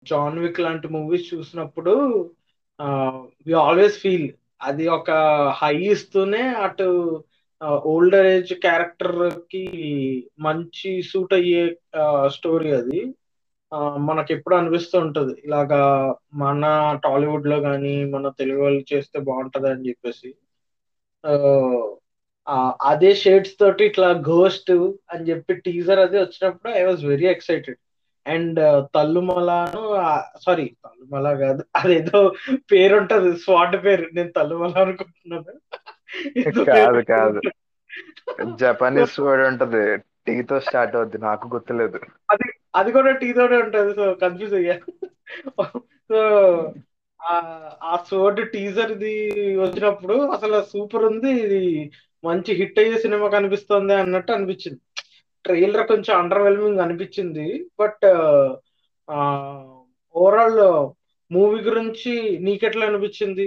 John Wick లాంటి movies చూసినప్పుడు we always feel అది ఒక హై ఇస్తూనే అటు ఓల్డర్ ఏజ్ క్యారెక్టర్ కి మంచి సూట్ అయ్యే స్టోరీ అది ఆ, మనకి ఎప్పుడు అనిపిస్తూ ఉంటది ఇలాగా మన టాలీవుడ్ లో కానీ మన తెలుగు వాళ్ళు చేస్తే బాగుంటది అని చెప్పేసి ఆ, ఆ, అదే షేడ్స్ తోటి ఇట్లా గోస్ట్ అని చెప్పి టీజర్ అది వచ్చినప్పుడు I was very excited and తల్లుమలాను సారీ తల్లుమల కాదు అదేదో పేరు ఉంటది స్వాట్ పేరు నేను తల్లుమల అనుకుంటున్నాను ఏదో కాదు పేరు కాదు ఉంటది. జపనీస్ వర్డ్ ఉంటది టీ తో స్టార్ట్ అవుద్ది నాకు గుర్తులేదు అది అది కూడా టీ తోనే ఉంటది సో కన్ఫ్యూజ్ అయ్యా సో ఆ ఆ సోర్డ్ టీజర్ ఇది వచ్చినప్పుడు అసలు సూపర్ ఉంది ఇది మంచి హిట్ అయ్యే సినిమా కనిపిస్తుంది అన్నట్టు అనిపించింది ట్రైలర్ కొంచెం అండర్ వెల్మింగ్ అనిపించింది బట్ ఓవరాల్ మూవీ గురించి నీకెట్లా అనిపించింది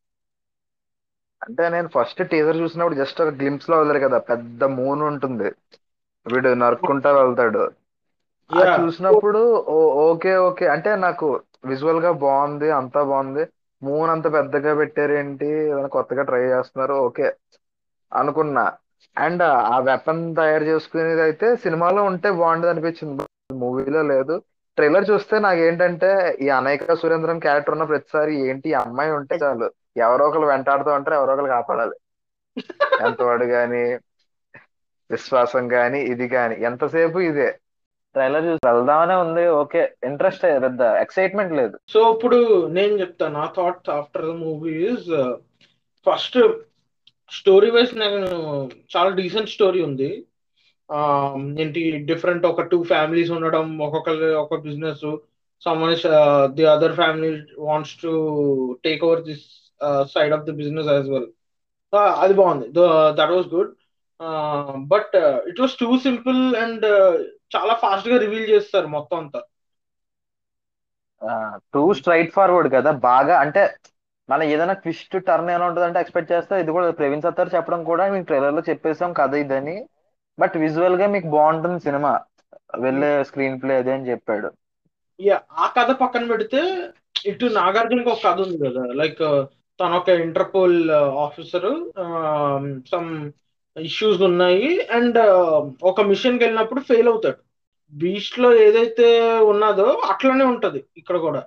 అంటే నేను ఫస్ట్ టీజర్ చూసినప్పుడు జస్ట్ ఒక గ్లింప్స్ లో వదిలేరు కదా పెద్ద మూన్ ఉంటుంది వీడు నరుక్కుంటా వెళ్తాడు అది యా చూసినప్పుడు ఓ- ఓకే ఓకే అంటే నాకు విజువల్ గా బాగుంది అంతా బాగుంది మూన్ అంత పెద్దగా పెట్టారేంటి ఏదైనా కొత్తగా ట్రై చేస్తున్నారు ఓకే అనుకున్నా అండ్ ఆ వెపన్ తయారు చేసుకునేది అయితే సినిమాలో ఉంటే బాగుండేది అనిపించింది మూవీలో లేదు ట్రైలర్ చూస్తే నాకు ఏంటంటే ఈ అనైక సురేంద్రన్ క్యారెక్టర్ ఉన్న ప్రతిసారి ఏంటి ఈ అమ్మాయి ఉంటే చాలు ఎవరో ఒకరు వెంటాడుతూ ఉంటారు ఎవరో ఒకరు కాపాడాలి ఎంతవాడు గాని విశ్వాసం గాని ఇది గాని ఎంతసేపు ఇదే ట్రైలర్ చూసి వెళ్దామనే ఉంది ఓకే ఇంట్రెస్ట్ పెద్ద ఎక్సైట్మెంట్ లేదు సో ఇప్పుడు నేను చెప్తాను నా thought after the movie is first story wise నేను చాలా డీసెంట్ స్టోరీ ఉంది ఆ, ఏంటి డిఫరెంట్ ఒక టూ ఫ్యామిలీస్ ఉండడం ఒక్కొక్కరి ఒక business someone the other family wants to take over this side of the business as well అది బాగుంది that was good but it was too simple and చాలా ఫాస్ట్ గా రివీల్ చేస్తారు మొత్తం అంతా టూ స్ట్రైట్ ఫార్వర్డ్ కదా బాగా అంటే మన ఏదైనా ట్విస్ట్ టర్న్ ఎలా ఉంటుంది అంటే ఎక్స్పెక్ట్ చేస్తే ఇది కూడా ప్రవీణ్ సత్తార్ చెప్పడం కూడా మీకు ట్రైలర్ లో చెప్పేసాం కథ ఇదని బట్ విజువల్ గా మీకు బాగుంటుంది సినిమా వెళ్ళే స్క్రీన్ ప్లే అదే అని చెప్పాడు యా ఆ కథ పక్కన పెడితే ఇటు నాగార్జునకి ఒక కథ ఉంది కదా లైక్ తన ఒక ఇంటర్పోల్ ఆఫీసర్ సమ్ ఇష్యూస్ ఉన్నాయి అండ్ ఒక మిషన్ కి వెళ్ళినప్పుడు ఫెయిల్ అవుతాడు బీచ్ లో ఏదైతే ఉన్నదో అట్లనే ఉంటది ఇక్కడ కూడా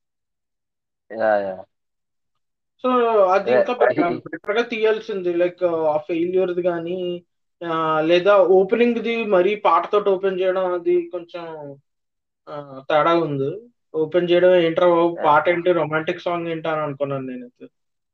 యా, యా. సో అది అదే, ఇంకా బెటర్ అది- బెటర్ గా తీయాల్సింది లైక్ ఆ ఫెయిల్యూర్ ది కానీ లేదా ఓపెనింగ్ ది మరీ పాటతోటి ఓపెన్ చేయడం అది కొంచెం ఆ, తేడా ఉంది ఓపెన్ చేయడం ఏంట్రా బాబు పాట ఏంటి రొమాంటిక్ సాంగ్ ఏంటి అని అనుకున్నాను నేనైతే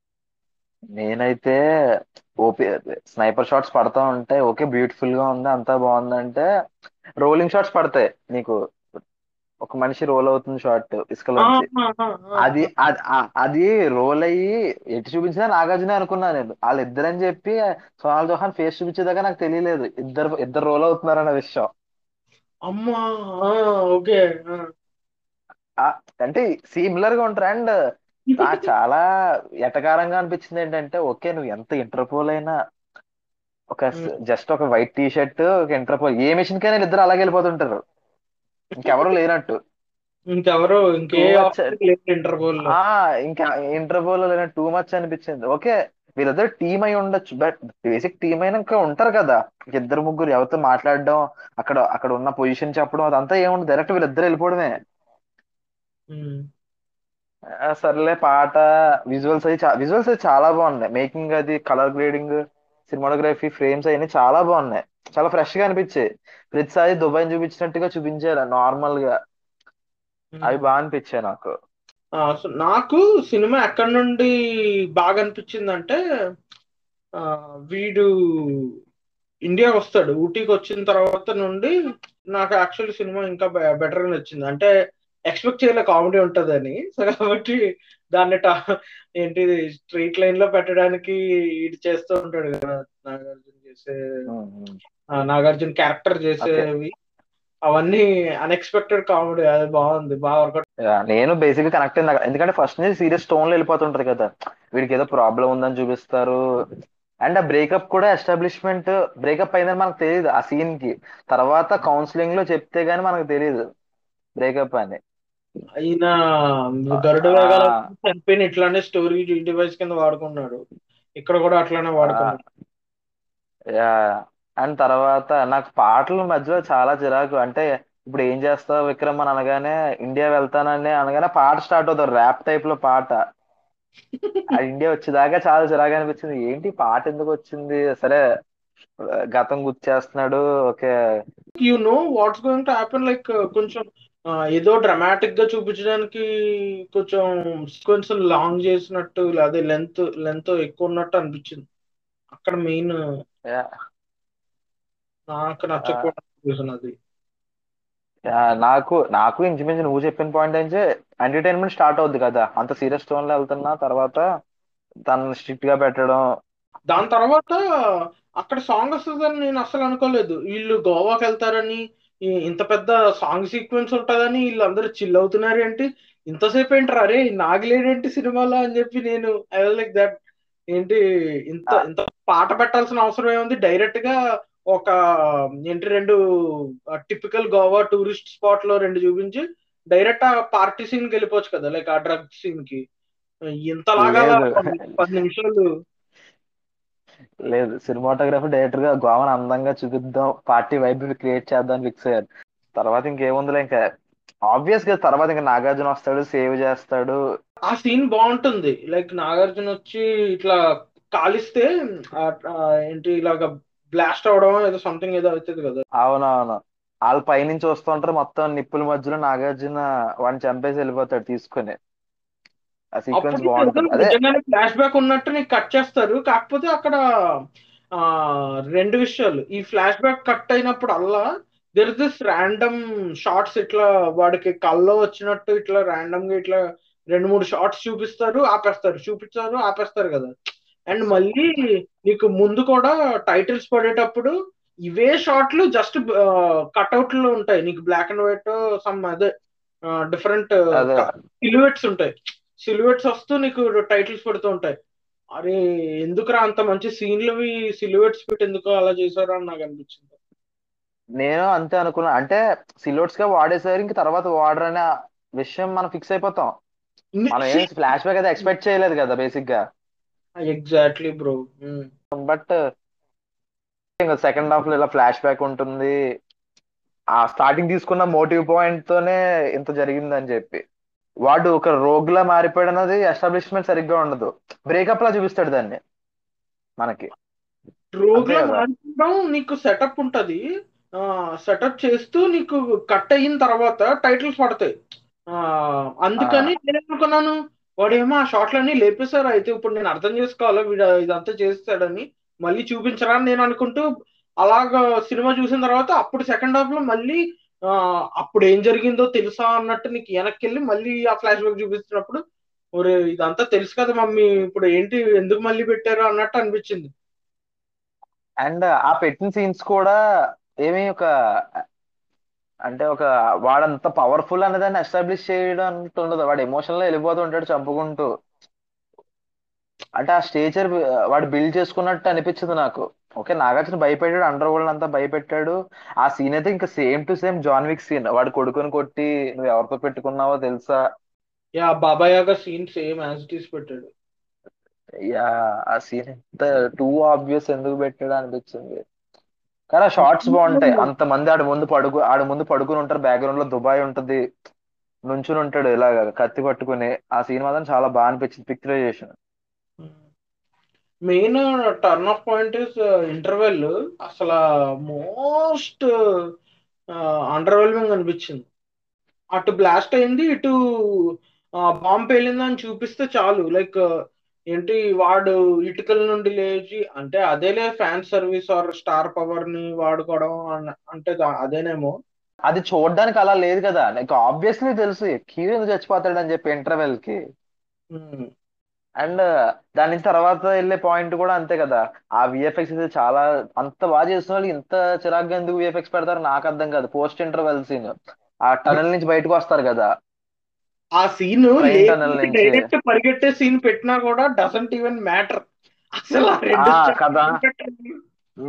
నేనైతే ఓపీ స్నైపర్ షాట్స్ పడతా ఉంటే ఓకే బ్యూటిఫుల్ గా ఉంది అంతా బాగుందంటే రోలింగ్ షాట్స్ పడతాయి నీకు ఒక మనిషి రోల్ అవుతుంది షాట్ ఆ, ఇసుకలోంచి ఆ, ఆ, ఆ, అది అది ఆ- అది రోల్ అయ్యి ఎటు చూపించినా నాగార్జున అనుకున్నా నేను వాళ్ళిద్దరని చెప్పి సోనాల్ జోహాన్ ఫేస్ చూపించేదాకా నాకు తెలియలేదు ఇద్దరు ఇద్దరు రోల్ అవుతున్నారన్న విషయం అమ్మా ఆ, ఓకే ఆ. ఆ, అంటే సిమిలర్ గా ఉంటారు అండ్ నాకు చాలా ఎటకారంగా అనిపించింది ఏంటంటే ఓకే నువ్వు ఎంత ఇంటర్పోల్ అయినా ఒక ఉమ్. జస్ట్ ఒక వైట్ టీ షర్ట్ ఒక ఇంటర్పోల్ ఏ మిషన్ కైనా ఇద్దరు అలాగే వెళ్ళిపోతుంటారు ఇంకెవరు లేనట్టు ఇంకెవరు ఇంకే Too much. ఆప్షన్ లేదు ఇంటర్పోల్ లో ఆ ఇంకా ఇంటర్పోల్ లేన టూ మచ్ అనిపించింది ఓకే వీళ్ళిద్దరు టీం అయి ఉండొచ్చు బట్ బేసిక్ టీం అయినాక ఉంటారు కదా ఇద్దరు ముగ్గురు ఎవరితో మాట్లాడడం అక్కడ అక్కడ ఉన్న పొజిషన్ చెప్పడం అదంతా ఏముండదు డైరెక్ట్ వీళ్ళిద్దరు వెళ్ళిపోవడమే ఉమ్. ఆ, సర్లే పాట విజువల్స్ అవి విజువల్స్ అవి చాలా బాగున్నాయి మేకింగ్ అది కలర్ గ్రేడింగ్ సినిమాటోగ్రఫీ ఫ్రేమ్స్ అవన్నీ చాలా బాగున్నాయి చాలా ఫ్రెష్ గా అనిపించాయి ప్రతిసారి దుబాయ్ చూపించినట్టుగా చూపించారు నార్మల్ గా అవి బాగా అనిపించాయి నాకు ఆ, సో నాకు సినిమా ఎక్కడి నుండి బాగా అనిపించిందంటే ఆ, వీడు ఇండియాకి వస్తాడు ఊటీకి వచ్చిన తర్వాత నుండి నాకు యాక్చువల్లీ సినిమా ఇంకా బెటర్ గా నచ్చింది అంటే ఎక్స్పెక్ట్ చేయలే కామెడీ ఉంటదని సో కాబట్టి దాన్ని టా- ఏంటిది స్ట్రీట్ లైన్ లో పెట్టడానికి ఇది చేస్తూ ఉంటాడు కదా నాగార్జున చేసే ఉమ్, ఉమ్. ఆ, నాగార్జున క్యారెక్టర్ చేసేవి అవన్నీ అన్ఎక్స్పెక్టెడ్ కామెడీ అది బాగుంది బాగా వర్కౌట్ యా, నేను బేసిక్ గా కనెక్ట్ అయింది ఎందుకంటే ఫస్ట్ నుంచి సీరియస్ టోన్ లో వెళ్ళిపోతుంటది కదా వీడికి ఏదో ప్రాబ్లం ఉందని చూపిస్తారు అండ్ ఆ బ్రేకప్ కూడా ఎస్టాబ్లిష్మెంట్ బ్రేకప్ అయిందని మనకు తెలియదు ఆ సీన్ కి తర్వాత కౌన్సిలింగ్ లో చెప్తే గానీ మనకు తెలియదు బ్రేకప్ అని ఈయన ఆ, గరుడ ఆ, వేగాల చనిపోయిన ఇట్లానే స్టోరీ డివైస్ కింద వాడుకున్నాడు ఇక్కడ కూడా అట్లానే ఆ, వాడుకున్నాడు యా అండ్ తర్వాత నాకు పాటల మధ్యలో చాలా చిరాకు అంటే ఇప్పుడు ఏం చేస్తావు విక్రమ్ అని అనగానే ఇండియా వెళ్తానని అనగానే పాట స్టార్ట్ అవుతుంది ర్యాప్ టైప్ లో పాట ఆ ఇండియా వచ్చేదాకా చాలా చిరాకు అనిపించింది ఏంటి పాట ఎందుకు వచ్చింది సరే గతం గుర్తు okay you know what's going to happen like కొంచెం ఆ, ఏదో డ్రమాటిక్ గా చూపించడానికి కొంచెం కొంచెం లాంగ్ చేసినట్టు అదే లెంత్ లెంత్ ఎక్కువ ఉన్నట్టు అనిపించింది అక్కడ మెయిన్ యా, నాకు ఆ, నచ్చకపోవడం అది యా, నాకు నాకు ఇంచుమించు నువ్వు చెప్పిన పాయింట్ ఏంటి ఎంటర్టైన్మెంట్ స్టార్ట్ అవుద్ది కదా అంత సీరియస్ టోన్ లో వెళ్తున్నా తర్వాత తను స్ట్రిక్ట్ గా పెట్టడం దాని తర్వాత అక్కడ సాంగ్ వస్తుందని నేను అసలు అనుకోలేదు వీళ్ళు గోవాకి వెళ్తారని ఈ- ఇంత పెద్ద సాంగ్ సీక్వెన్స్ ఉంటుందని వీళ్ళందరూ చిల్ అవుతున్నారు ఏంటి ఇంతసేపు ఏంటి అరే నాగిలేడేంటి సినిమాలో అని చెప్పి నేను ఐ లైక్ దట్ ఏంటి ఇంత ఆ, ఇంత పాట పెట్టాల్సిన అవసరం ఏముంది డైరెక్ట్ గా ఒక ఏంటి రెండు టిపికల్ గోవా టూరిస్ట్ స్పాట్ లో రెండు చూపించి డైరెక్ట్ ఆ పార్టీ సీన్ కి వెళ్ళిపోవచ్చు కదా లైక్ ఆ డ్రగ్ సీన్ కి ఇంతలాగా లేదు పది నిమిషాలు లేదు సినిమాటోగ్రఫర్ డైరెక్టర్ గా గోవాని అందంగా చూపిద్దాం పార్టీ వైబ్ క్రియేట్ చేద్దాం ఫిక్స్ అయ్యారు తర్వాత ఇంకేముందిలే ఇంకా ఆబ్వియస్ గా తర్వాత ఇంకా నాగార్జున వస్తాడు సేవ్ చేస్తాడు ఆ సీన్ బాగుంటుంది లైక్ నాగార్జున వచ్చి ఇట్లా కాలిస్తే ఆ- ఆ ఏంటి ఇలాగ బ్లాస్ట్ అవడం ఏదో సంథింగ్ ఏదో అవుతుంది కదా అవునవును వాళ్ళ పైనుంచి వస్తుంటారు మొత్తం నిప్పుల మధ్యలో నాగార్జున వాడిని చంపేసి వెళ్ళిపోతాడు తీసుకుని ఆ సీక్వెన్స్ అప్పుడు ఏదో బాగుంటది అదే నిజంగానే ఫ్లాష్ బ్యాక్ ఉన్నట్టు నీకు కట్ చేస్తారు కాకపోతే అక్కడ ఆ రెండు విషయాలు ఈ ఫ్లాష్ బ్యాక్ కట్ అయినప్పుడు అల్లా there is this random shots ఇట్లా వాడికి కల్లో వచ్చినట్టు ఇట్లా ర్యాండమ్ గా ఇట్లా రెండు మూడు షార్ట్స్ చూపిస్తారు ఆపేస్తారు చూపిస్తారు ఆపేస్తారు కదా అండ్ మళ్ళీ నీకు ముందు కూడా టైటిల్స్ పడేటప్పుడు ఇవే షార్ట్లు జస్ట్ కట్అవుట్లు ఉంటాయి నీకు బ్లాక్ అండ్ వైట్ సమ్ అదే డిఫరెంట్ అదే సిల్యువెట్స్ ఉంటాయి సిల్యువెట్స్ వస్తూ నీకు టైటిల్స్ పెడుతూ ఉంటాయి అరే ఎందుకురా అంత మంచి సీన్లవి సిల్యువెట్స్ పెట్టి ఎందుకు అలా చేశారు అని నాకు అనిపించింది నేను అంతే అనుకున్నా అంటే సిలోట్స్ గా వాడేసారు ఇంక తర్వాత వాడరు అనే విషయం మనం ఫిక్స్ అయిపోతాం మనం ఏం ఫ్లాష్ బ్యాక్ అయితే ఎక్స్పెక్ట్ చేయలేదు కదా బేసిక్ గా ఎగ్జాక్ట్లీ బ్రో బట్ ఇంకా సెకండ్ హాఫ్ లో ఇలా ఫ్లాష్ బ్యాక్ ఉంటుంది ఆ స్టార్టింగ్ తీసుకున్న మోటివ్ పాయింట్ తోనే ఇంత జరిగిందని చెప్పి వాడు ఒక రోగ్ లా మారిపోయాడు అన్నది ఎస్టాబ్లిష్మెంట్ సరిగ్గా ఉండదు బ్రేకప్ లా చూపిస్తాడు దాన్ని మనకి రోగ్ అంతే లా కదా మారిపోవడం నీకు సెటప్ ఉంటది సెటప్ చేస్తూ నీకు కట్ అయిన తర్వాత టైటిల్స్ పడతాయి ఆ, అందుకని నేను అనుకున్నాను వాడేమో ఆ షాట్లన్నీ లేపేశారు అయితే ఇప్పుడు నేను అర్థం చేసుకోవాలా వీడు ఇదంతా చేస్తాడని మళ్ళీ చూపించరా అని నేను అనుకుంటూ అలాగ సినిమా చూసిన తర్వాత అప్పుడు సెకండ్ హాఫ్ లో మళ్ళీ ఆ, అప్పుడు ఏం జరిగిందో తెలుసా అన్నట్టు నీకు వెనక్కి వెళ్ళి మళ్ళీ ఆ ఫ్లాష్ బ్యాక్ చూపిస్తున్నప్పుడు ఒరే ఇదంతా తెలుసు కదా మమ్మీ ఇప్పుడు ఏంటి ఎందుకు మళ్ళీ పెట్టారు అన్నట్టు అనిపించింది అండ్ ఆ పెట్టిన సీన్స్ కూడా ఏమీ ఒక అంటే ఒక వాడంత పవర్ఫుల్ అనేదాన్ని ఎస్టాబ్లిష్ చేయడం అంత ఉండదు వాడు ఎమోషన్ లో వెళ్ళిపోతూ ఉంటాడు చంపుకుంటూ అంటే ఆ స్టేచర్ వాడు బిల్డ్ చేసుకున్నట్టు అనిపించింది నాకు ఓకే నాగార్జున భయపెట్టాడు అండర్ వరల్డ్ అంతా భయపెట్టాడు ఆ సీన్ అయితే ఇంకా same to same John Wick scene వాడు కొడుకుని కొట్టి నువ్వు ఎవరితో పెట్టుకున్నావో తెలుసా యా బాబాయ్ యాగా scene same as it is పెట్టాడు యా ఆ సీన్ ఎంత టూ ఆబ్వియస్ ఎందుకు పెట్టాడు అనిపించింది కానీ ఆ షార్ట్స్ బాగుంటాయి అంత మంది ఆడ ముందు పడుకు ఆడ ముందు పడుకుని ఉంటారు బ్యాక్గ్రౌండ్ లో దుబాయ్ ఉంటది నుంచుని ఉంటాడు ఇలాగ కత్తి పట్టుకుని ఆ సీన్ మాత్రం చాలా బాగా అనిపించింది picturization main turn off point is interval అసలు మోస్ట్ అండర్వెల్మింగ్ అనిపించింది అటు బ్లాస్ట్ అయింది ఇటు బాంబ్ పేలిందని చూపిస్తే చాలు లైక్ ఏంటి వాడు ఇటుకల నుండి లేచి అంటే అదేలే fan service or star power ని వాడుకోవడం అన్న- అంటే దా- అదేనేమో అది చూడడానికి అలా లేదు కదా నీకు ఆబ్వియస్లీ తెలుసు హీరో ఎందుకు చచ్చిపోతాడు అని చెప్పి ఇంటర్వెల్ కి ఉమ్. అండ్ దాని తర్వాత వెళ్ళే పాయింట్ కూడా అంతే కదా ఆ విఎఫ్ఎక్స్ అయితే చాలా అంత బాగా చేసిన వాళ్ళు ఇంత చిరాగ్గా ఎందుకు విఎఫ్ఎక్స్ పెడతారు నాకు అర్థం కాదు పోస్ట్ ఇంటర్వెల్ సీన్ ఆ టనల్ నుంచి బయటకు వస్తారు కదా ఆ సీన్ Train tunnel నుంచి. డైరెక్ట్ పరిగెట్టే సీన్ పెట్టినా కూడా డజంట్ ఈవెన్ మ్యాటర్ అసలు ఆ రెండు ఆ, shots కదా. పెట్టారు. నా-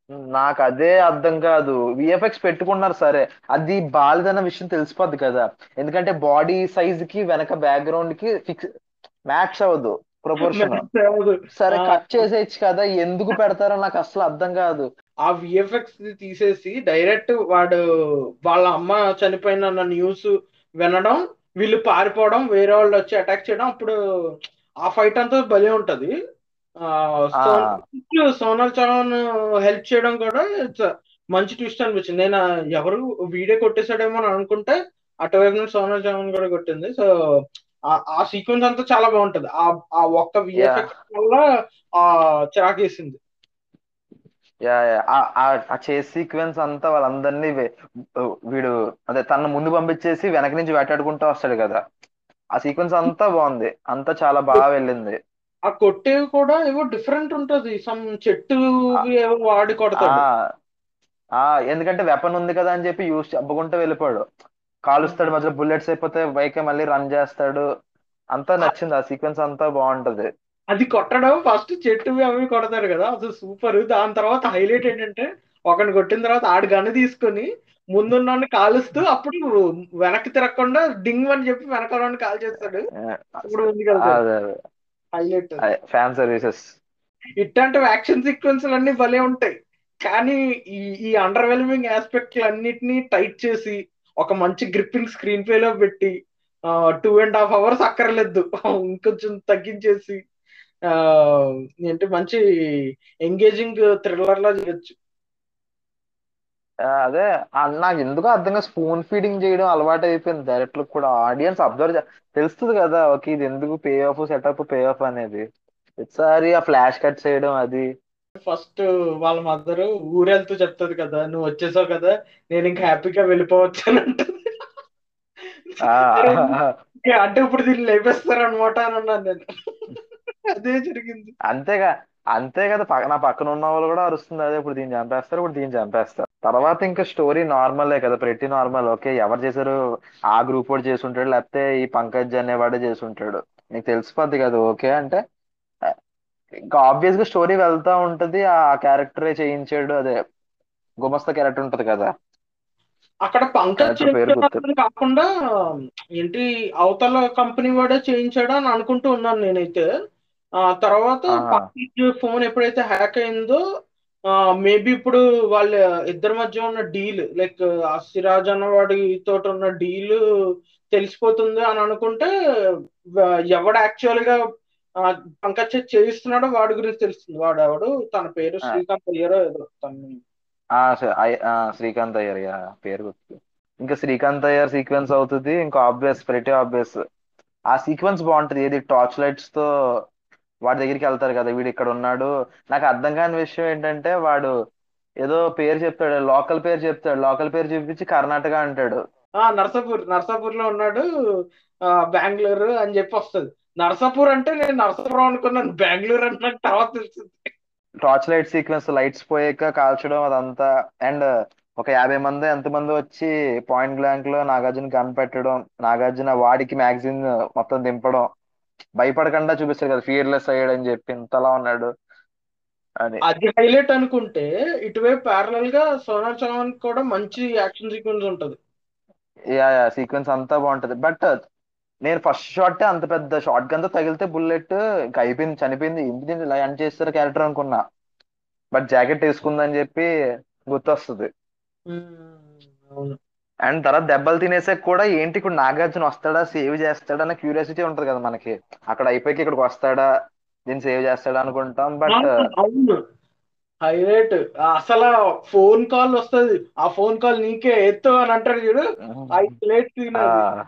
నాకు అదే అర్థం కాదు విఎఫ్ఎక్స్ పెట్టుకున్నారు సరే అది బాలేదన్న విషయం తెలిసిపోద్ది కదా ఎందుకంటే బాడీ సైజ్ కి వెనక బ్యాక్గ్రౌండ్ కి ఫిక్స్ మ్యాచ్ అవ్వదు ప్రపోర్షన్ Match అవ్వదు. సరే ఆ, కట్ చేసేయచ్చు కదా ఎందుకు పెడతారో నాకు అసలు అర్థం కాదు ఆ విఎఫ్ఎక్స్ తీసేసి డైరెక్ట్ వాడు వాళ్ళ అమ్మ చనిపోయిన న్యూస్ వినడం వీళ్ళు పారిపోవడం వేరే వాళ్ళు వచ్చి అటాక్ చేయడం అప్పుడు ఆ ఫైట్ అంతా భలే ఉంటది ఆ, ఆ సోనల్ సోనల్ చౌహాన్ హెల్ప్ చేయడం కూడా it's a మంచి ట్విస్ట్ అనిపించింది నేను ఎవరు వీడియో కొట్టేశాడేమో అని అనుకుంటే అటువైపు నుంచి సోనల్ చౌహాన్ కూడా కొట్టింది సో ఆ సీక్వెన్స్ అంతా చాలా బాగుంటది ఆ ఆ ఒక్క విఎఫ్ఎక్స్ వల్ల ఆ చిరాకేసింది యా యా ఆ- ఆ- ఆ చేస్ సీక్వెన్స్ అంతా వాళ్ళందరినీ వే- వీడు అదే తన ముందు పంపించేసి వెనక నుంచి వేటాడుకుంటూ వస్తాడు కదా ఆ సీక్వెన్స్ అంతా బాగుంది అంతా చాలా బాగా వెళ్ళింది ఆ కొట్టేవి కూడా ఏవో డిఫరెంట్ ఉంటది సమ్ చెట్టు ఏవో వాడి ఆ కొడతాడు ఆ ఎందుకంటే వెపన్ ఉంది కదా అని చెప్పి యూస్ చెప్పుకుంటూ వెళ్ళిపోయాడు కాలుస్తాడు మధ్యలో బుల్లెట్స్ అయిపోతే బైక్ మళ్ళీ రన్ చేస్తాడు అంతా నచ్చింది ఆ సీక్వెన్స్ అంతా బాగుంటది అది కొట్టడం ఫస్ట్ చెట్టు అవి కొడతారు కదా అసలు సూపర్ దాని తర్వాత హైలైట్ ఏంటంటే ఒకరిని కొట్టిన తర్వాత ఆడు గన్ను తీసుకొని ముందున్న కాలుస్తూ అప్పుడు వెనక్కి తిరగకుండా డింగ్ అని చెప్పి వెనక కాల్ చేస్తాడు ఇప్పుడు ముందుకెళ్తాడు అదే హైలైట్ అదే ఫ్యాన్ సర్వీసెస్ ఇట్లాంటి యాక్షన్ సీక్వెన్స్లు అన్ని భలే ఉంటాయి కానీ ఈ ఈ అండర్ వెల్మింగ్ ఆస్పెక్ట్లు అన్నిటినీ టైట్ చేసి ఒక మంచి గ్రిప్పింగ్ స్క్రీన్ ప్లే లో పెట్టి టూ అండ్ హాఫ్ అవర్స్ అక్కర్లేదు ఇంకొంచెం తగ్గించేసి ఆ ఏంటి మంచి ఎంగేజింగ్ థ్రిల్లర్ లా చేయొచ్చు అదే ఆ నాకు ఎందుకో అర్థంగా స్పూన్ ఫీడింగ్ చేయడం అలవాటు అయిపోయింది డైరెక్ట్ కూడా ఆడియన్స్ అబ్జర్వ్ తెలుస్తుంది కదా ఓకే ఇది ఎందుకు pay off setup pay off అనేది ప్రతిసారి ఆ ఫ్లాష్ కట్ చేయడం అది ఫస్ట్ వాళ్ళ మదర్ ఊరెళ్తూ చెప్తుంది కదా నువ్వు వచ్చేసావు కదా నేను ఇంకా హ్యాపీగా వెళ్ళిపోవచ్చు అని అంటుంది ఆ, "ఓకే, అంటే ఇప్పుడు దీన్ని లేపేస్తారు అనమాట అని అన్నాను నేను అదే జరిగింది అంతేగా అంతే కదా పక్క- నా పక్కన ఉన్న వాళ్ళు కూడా అరుస్తుంది అదే ఇప్పుడు దీన్ని చంపేస్తారు ఇప్పుడు దీన్ని చంపేస్తారు తర్వాత ఇంకా స్టోరీ నార్మలే కదా ప్రతి నార్మల్ ఓకే ఎవరు చేశారు ఆ గ్రూప్ వాడు చేసి ఉంటాడు లేకపోతే ఈ పంకజ్ అనేవాడే చేసి ఉంటాడు నీకు తెలిసిపోద్ది కదా ఓకే అంటే ఆ, ఇంకా ఆబ్వియస్ గా స్టోరీ వెళ్తా ఉంటది ఆ క్యారెక్టరే చేయించాడు అదే గుమస్తా క్యారెక్టర్ ఉంటది కదా అక్కడ పంకజ్ క్యారెక్టర్ పేరు గుర్తు చేయించడం కాకుండా ఏంటి అవతల కంపెనీ వాడే చేయించాడా అని అనుకుంటూ ఉన్నాను నేనైతే ఆ తర్వాత ఆహా. పంకజ్ ఫోన్ ఎప్పుడైతే హ్యాక్ అయిందో మేబీ ఇప్పుడు వాళ్ళ ఇద్దరి మధ్య ఉన్న డీల్ లైక్ ఆ సిరాజ్ అన్నవాడి తోటి ఉన్న డీల్ తెలిసిపోతుంది అని అనుకుంటే వ- ఎవడు యాక్చువల్ గా ఆ, పంకజ్ చేతి చేయిస్తున్నాడో వాడి గురించి తెలుస్తుంది వాడు ఎవడు తన పేరు ఆ. శ్రీకాంత్ అయ్యారో ఏదో తన ఆ, స- అయ్- ఆ, శ్రీకాంత్ అయ్యర్ యా పేరు గుర్తు ఇంకా శ్రీకాంత్ అయ్యర్ సీక్వెన్స్ అవుతుంది ఇంకా ఆబ్వియస్ ప్రతి ఆబ్వియస్ ఆ సీక్వెన్స్ బాగుంటది ఏది టార్చ్ లైట్స్ తో వాడి దగ్గరికి వెళ్తారు కదా వీడు ఇక్కడ ఉన్నాడు నాకు అర్థం కాని విషయం ఏంటంటే వాడు ఏదో పేరు చెప్తాడు లోకల్ పేరు చెప్తాడు లోకల్ పేరు చూపించి కర్ణాటక అంటాడు ఆ నర్సాపూర్ నర్సాపూర్ లో ఉన్నాడు ఆ బెంగళూరు అని చెప్పి వస్తుంది నర్సాపూర్ అంటే నేను నర్సాపురం అనుకున్నాను బెంగళూరు అంటే నాకు తర్వాత తెలిసింది టార్చ్ లైట్ సీక్వెన్స్ లైట్స్ పోయాక కాల్చడం అదంతా అండ్ ఒక యాభై మంది ఎంతమంది వచ్చి పాయింట్ బ్లాంక్ లో నాగార్జున కనిపెట్టడం నాగార్జున వాడికి మ్యాగజైన్ మొత్తం దింపడం భయపడకుండా చూపిస్తాడు కదా ఫియర్లెస్ అయ్యాడు అని చెప్పి ఇంతలా ఉన్నాడు అని అది హైలైట్ అనుకుంటే ఇటువైపు ప్యారలల్ గా సోనాల్ చౌహాన్ కూడా మంచి యాక్షన్ సీక్వెన్స్ ఉంటది యా యా సీక్వెన్స్ అంతా బాగుంటది బట్ నేను ఫస్ట్ షాట్ అంత పెద్ద షార్ట్ గన్ తో తగిలితే బుల్లెట్ ఇంకా అయిపోయింది చనిపోయింది ఇంటి ఇలా ఎండ్ చేస్తారు క్యారెక్టర్ అనుకున్నా బట్ జాకెట్ వేసుకుందని చెప్పి గుర్తొస్తుంది అవును అండ్ తర్వాత దెబ్బలు తినేసాక కూడా ఏంటి ఇప్పుడు నాగార్జున వస్తాడా సేవ్ చేస్తాడా అన్న క్యూరియాసిటీ ఉంటది కదా మనకి అక్కడ అయిపోయి ఇక్కడికి వస్తాడా దీన్ని సేవ్ చేస్తాడా అనుకుంటాం బట్ అవును హైలైట్ అసలు ఫోన్ కాల్ వస్తది ఆ ఫోన్ కాల్ నీకే ఎత్తు అని అంటారు చూడు హైలైట్ సీన్ అది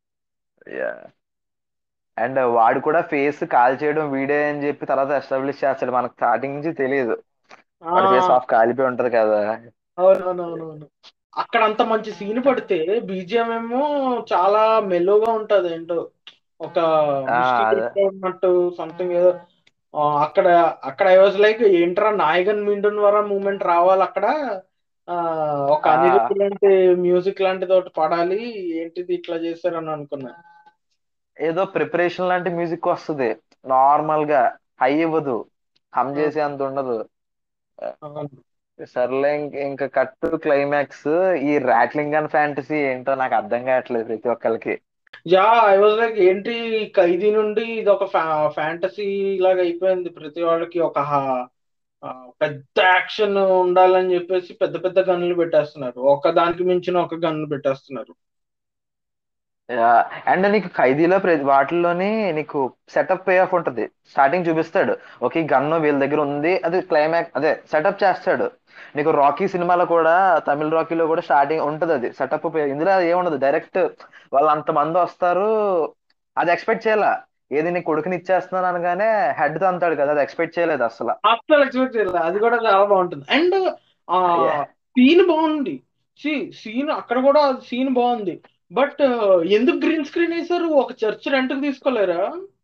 అండ్ వాడు కూడా ఫేస్ కాల్ చేయడం వీడే అని చెప్పి తర్వాత ఎస్టాబ్లిష్ చేస్తాడు మనకు స్టార్టింగ్ నుంచి తెలియదు ఆ, వాడి ఫేస్ ఆఫ్ కాలిపోయి ఉంటది కదా అవునవునవునవును అక్కడ అంత మంచి సీన్ పడితే బీజిఎం ఏమో చాలా మెలోగా ఉంటది ఏంటో ఒక ఆ, mysterious గా ఉన్నట్టు సంథింగ్ ఏదో ఆ, అక్కడ అక్కడ ఐ వాజ్ లైక్ ఏంట్రా నాయగన్ మిండున్ వర మూమెంట్ రావాలి అక్కడ ఆ, ఒక ఆ. అనిరుద్ధ్ లాంటి మ్యూజిక్ లాంటిది ఒకటి పడాలి ఏంటిది ఇట్లా చేశారని అనుకున్నా ఏదో ప్రిపరేషన్ లాంటి మ్యూజిక్ వస్తుంది నార్మల్ గా హై ఇవ్వదు హమ్ చేసే అంత ఉండదు అవును. సర్లే ఇంక ఇంకా కట్ క్లైమాక్స్ ఈ రాట్లింగ్ అండ్ ఫ్యాంటసీ ఏంటో నాకు అర్థం కావట్లేదు ప్రతి ఒక్కరికి యా ఐ వాజ్ లైక్ ఏంటి ఖైదీ నుండి ఇది ఒక ఫ్యాంటసీ లాగా అయిపోయింది ప్రతి వాళ్ళకి ఒక హా- ఆ, పెద్ద యాక్షన్ ఉండాలని చెప్పేసి పెద్ద పెద్ద గన్నులు పెట్టేస్తున్నారు ఒక దానికి మించిన ఒక గన్ను పెట్టేస్తున్నారు అండ్ నీకు ఖైదీలో ప్రతి వాటిల్లోని నీకు సెటప్ పే ఆఫ్ ఉంటది స్టార్టింగ్ చూపిస్తాడు ఓకే గన్ను వీళ్ళ దగ్గర ఉంది అది క్లైమాక్స్ అదే సెటప్ చేస్తాడు నీకు రాకీ సినిమాలో కూడా తమిళ రాకీలో కూడా స్టార్టింగ్ ఉంటది అది సెటప్ పే ఇందులో అది ఏముండదు డైరెక్ట్ వాళ్ళు అంతమంది వస్తారు అది ఎక్స్పెక్ట్ చేయాల ఏది నీ కొడుకుని ఇచ్చేస్తున్నాను అనగానే హెడ్ తో అంటాడు కదా అది ఎక్స్పెక్ట్ చేయలేదు అసలు అస్సలు ఎక్స్పెక్ట్ చేయలేదు అది కూడా చాలా బాగుంటుంది అండ్ ఆ Yeah. సీన్ బాగుంది సి సీన్ అక్కడ కూడా సీన్ బాగుంది బట్ ఎందుకు గ్రీన్ స్క్రీన్ వేశారు ఒక చర్చ్ రెంట్ కి తీసుకోలేరా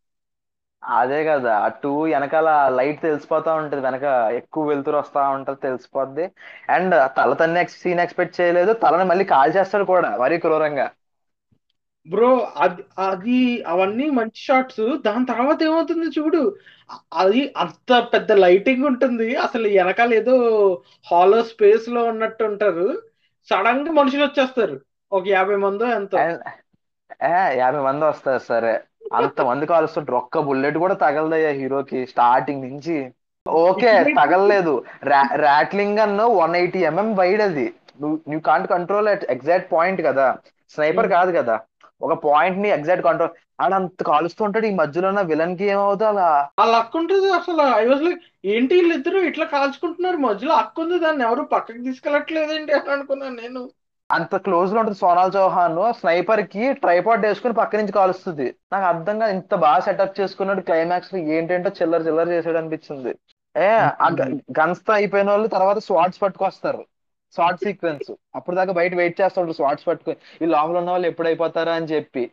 అదే కదా అటు వెనకాల లైట్ తెలిసిపోతా ఉంటది వెనక ఎక్కువ వెలుతురు వస్తా ఉంటది తెలిసిపోద్ది అండ్ తల తన్ని సీన్ ఎక్స్పెక్ట్ చేయలేదు తలని మళ్ళీ కాల్ చేస్తాడు కూడా మరీ క్రూరంగా బ్రో అది అది అవన్నీ మంచి షాట్స్ దాని తర్వాత ఏమవుతుంది చూడు అ- అది అంత పెద్ద లైటింగ్ ఉంటుంది అసలు వెనకాల ఏదో హాలో స్పేస్ లో ఉన్నట్టు ఉంటారు సడన్ గా మనుషులు వచ్చేస్తారు ఒక యాభై మందో ఎంతో అండ్ ఏ యాభై మంది వస్తారు సరే అంత మంది కాలుస్తుంటారు ఒక్క బుల్లెట్ కూడా తగలదయ్యా హీరోకి స్టార్టింగ్ నుంచి ఓకే తగలలేదు రాట్లింగ్ అన్న వన్ ఎయిటీ ఎంఎం వైడ్ అది నువ్వు నువ్వు కాంట్ కంట్రోల్ ఎగ్జాక్ట్ పాయింట్ కదా స్నైపర్ కాదు కదా ఒక పాయింట్ ని ఎగ్జాక్ట్ కంట్రోల్ ఆడ అంత కాలుస్తూ ఉంటాడు ఈ మధ్యలో విలన్ కి ఏమవుతుంది అలా ఆ లక్ ఉంటుంది అసలు ఐ వాజ్ లైక్ ఏంటి వీళ్ళిద్దరు ఇట్లా కాల్చుకుంటున్నారు మధ్యలో అక్క ఉంది దాన్ని ఎవరు పక్కకి తీసుకెళ్ళట్లేదేంటి అని అనుకున్నాను నేను అంత క్లోజ్ లో ఉంటుంది సోనాల్ చౌహాన్ స్నైపర్ కి ట్రైపాడ్ వేసుకుని పక్క నుంచి కాలుస్తుంది నాకు అర్థంగా ఇంత బాగా సెటప్ చేసుకున్నాడు క్లైమాక్స్ లో ఏంటంటో చిల్లర చిల్లర చేసాడు అనిపించింది ఏ ఆ గన్స్ తో అయిపోయిన వాళ్ళు తర్వాత స్వాట్స్ పట్టుకొస్తారు షార్ట్ సీక్వెన్స్ అప్పుడు దాకా బయట వెయిట్ చేస్తుంటారు స్వాట్స్ పట్టుకొని ఈ లోపల ఉన్న వాళ్ళు ఎప్పుడు అయిపోతారా అని చెప్పి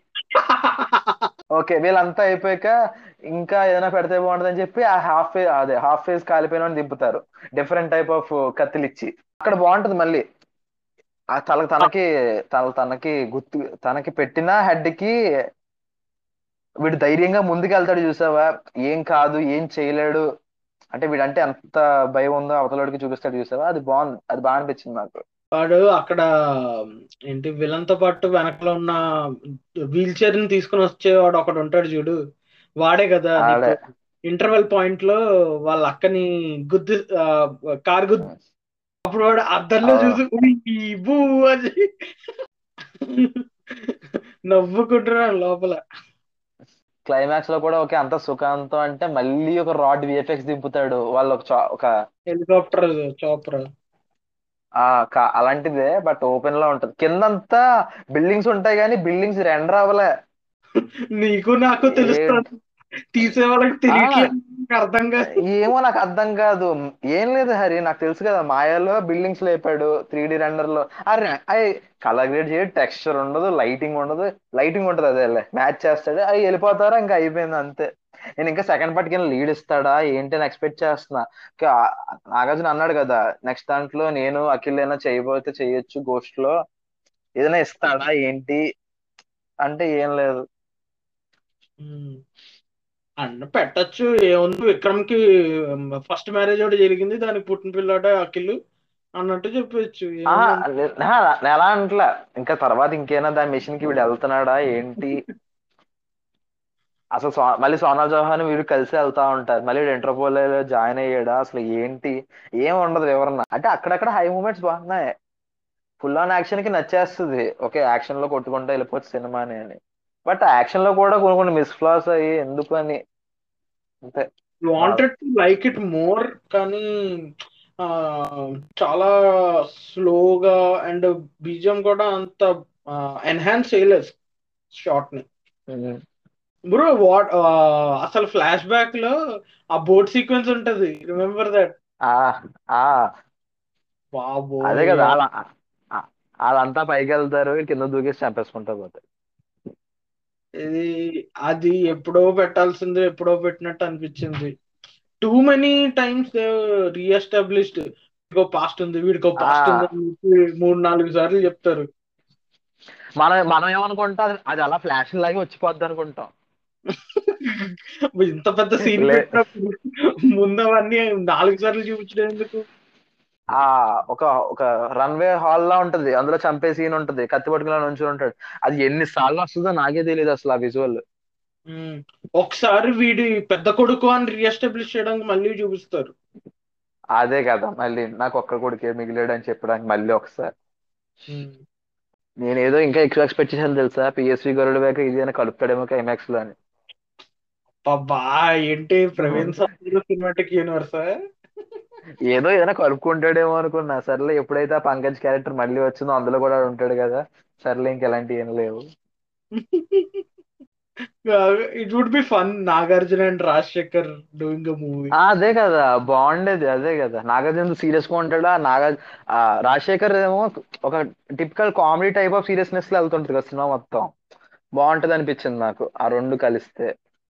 ఓకే వీళ్ళంతా అయిపోయాక ఇంకా ఏదైనా పెడితే బాగుంటుందని చెప్పి ఆ హాఫ్ ఫేజ్ అదే హాఫ్ ఫేజ్ కాలిపోయిన వాడిని దింపుతారు డిఫరెంట్ టైప్ ఆఫ్ కత్తిలు ఇచ్చి అక్కడ బాగుంటుంది మళ్ళీ ఆ తల తనకి తల తనకి గుర్తు తనకి పెట్టిన హెడ్ కి వీడు ధైర్యంగా ముందుకు వెళ్తాడు చూసావా ఏం కాదు ఏం చేయలేడు అంటే వీడంటే ఎంత భయం ఉందో అవతలడికి చూపిస్తాడు చూసావా అది బాగుంది అది బాగా అనిపించింది నాకు వాడు అక్కడ ఏంటి విలన్ తో పాటు వెనకలో ఉన్న వీల్ చైర్ ని తీసుకుని వచ్చేవాడు ఒకడు ఉంటాడు చూడు వాడే కదా ఆడే. ఇంటర్వెల్ పాయింట్ లో వాళ్ళ అక్కని గుద్దు కార్ గుద్దు అప్పుడు వాడు అద్దంలో ఆ. చూసి "ఉయ్, ఈ బూ అని నవ్వుకుంటున్నాడు లోపల క్లైమాక్స్ లో కూడా ఓకే అంత సుఖాంతం అంటే మళ్ళీ ఒక రాడ్ విఎఫ్ఎక్స్ దింపుతాడు వాళ్ళు ఒక చా- ఒక హెలికాప్టర్ చాపర్ ఆ కా- అలాంటిదే బట్ ఓపెన్ లో ఉంటది కిందంతా బిల్డింగ్స్ ఉంటాయి కానీ బిల్డింగ్స్ రెండర్ అవ్వలే నీకు నాకు తెలుస్తుంది తీసే వాళ్ళకి తెలియట్లేదు నాకు అర్థం కాదు ఏమో నాకు అర్థం కాదు ఏం లేదు హరి నాకు తెలుసు కదా మాయాలో బిల్డింగ్స్ లేపాడు త్రీ డి రెండర్ లో అరే అవి కలర్ గ్రేడ్ చేయడు టెక్స్చర్ ఉండదు లైటింగ్ ఉండదు లైటింగ్ ఉంటది అదే మ్యాచ్ చేస్తాడు అవి వెళ్ళిపోతారా ఇంకా అయిపోయింది అంతే నేను ఇంకా సెకండ్ పార్ట్ కింద లీడ్ ఇస్తాడా ఏంటి అని ఎక్స్పెక్ట్ చేస్తున్నా ఇంకా నాగార్జున అన్నాడు కదా నెక్స్ట్ దాంట్లో నేను అఖిల్ అయినా చేయబోతే చేయొచ్చు గోస్ట్ లో ఏదైనా ఇస్తాడా ఏంటి అంటే ఏం లేదు ఉమ్. అన్న పెట్టచ్చు ఏముంది విక్రమ్ కి ఫస్ట్ మ్యారేజ్ ఒకటి జరిగింది దానికి పుట్టిన పిల్లాడే అఖిల్ అన్నట్టు చెప్పొచ్చు ఆ, ఏముంది? లే- నా- నేను ఎలా అంటలా ఇంకా తర్వాత ఇంకేనా దాని మిషన్ కి వీడు వెళ్తున్నాడా ఏంటి అసలు సో మళ్ళీ సోనాల్ చౌహాన్ వీడు కలిసి వెళ్తా ఉంటారు మళ్ళీ వీడు ఇంటర్పోల్ లో జాయిన్ అయ్యాడా అసలు ఏంటి ఏం ఉండదు వివరణ అంటే అక్కడక్కడ హై మూమెంట్స్ బాగున్నాయి ఫుల్ ఆన్ యాక్షన్ కి నచ్చేస్తుంది ఓకే యాక్షన్ లో కొట్టుకుంటూ వెళ్ళిపోవచ్చు సినిమాని అని బట్ యాక్షన్ లో కూడా కొన్ని కొన్ని మిస్ ఫ్లాస్ అయ్యి ఎందుకు అని అంతే wanted to like it more కానీ ఆ, చాలా స్లోగా అండ్ బీజం కూడా అంత ఎన్హాన్స్ చేయలేదు షార్ట్ ని ఉమ్. బ్రో వాట్ అసలు ఫ్లాష్ బ్యాక్ లో ఆ బోట్ సీక్వెన్స్ ఉంటది రిమెంబర్ దట్ ఆ ఆ బాబో అదే కదా వాళ్ళ ఆ- వాళ్ళంతా పైకి వెళ్తారు కింద దూకేసి చంపేసుకుంటా పోతారు ఇది అది ఎప్పుడో పెట్టాల్సింది ఎప్పుడో పెట్టినట్టు అనిపించింది టూ మెనీ టైమ్స్ రీఎస్టాబ్లిష్డ్ వీడికో పాస్ట్ ఉంది వీడికో పాస్ట్ ఆ. ఉంది అని చెప్పి మూడు నాలుగు సార్లు చెప్తారు మనం మనం ఏమనుకుంటాం అది- అది అలా ఫ్లాష్ లాగే వచ్చిపోద్ది అనుకుంటాం ఇంత పెద్ద సీన్ లే. పెట్టినప్పుడు ముందు అవన్నీ నాలుగు సార్లు చూపించడం ఎందుకు ఆ ఒక ఒక రన్వే హాల్ లా ఉంటది అందులో చంపే సీన్ ఉంటది కత్తి పట్టుకుని నుంచి ఉంటాడు అది ఎన్ని సార్లు వస్తుందో నాకే తెలియదు అసలు ఆ విజువల్ ఉమ్. ఒకసారి వీడి పెద్ద కొడుకు అని రీఎస్టాబ్లిష్ చేయడానికి మళ్ళీ చూపిస్తారు అదే కదా మళ్ళీ నాకు ఒక్క కొడుకే మిగిలాడు అని చెప్పడానికి మళ్ళీ ఒకసారి ఉమ్. నేను ఏదో ఇంకా ఎక్కువ ఎక్స్పెక్ట్ చేశాను తెలుసా పిఎస్వి గరుడు బ్యాక్ ఇది అని కలుపుతాడేమో క్లైమాక్స్ లో అని అబ్బా ఏంటి ప్రవీణ్ సార్ సినిమాటిక్ యూనివర్స్ ఏదో ఏదైనా కలుపుకుంటాడేమో అనుకున్నా సర్లే ఎప్పుడైతే ఆ పంకజ్ క్యారెక్టర్ మళ్ళీ వచ్చిందో అందులో కూడా ఆడు ఉంటాడు కదా సర్లే ఇంక ఎలాంటివి ఏం లేవు it would be fun Nagarjuna and Rajasekhar doing a movie ఆ, అదే కదా బాగుండేది అదే కదా నాగార్జున సీరియస్ గా ఉంటాడా నాగా ఆ, రాజశేఖర్ ఏమో ఒక typical comedy type of seriousness లో వెళ్తుంటది కదా సినిమా మొత్తం బాగుంటది అనిపించింది నాకు ఆ రెండు కలిస్తే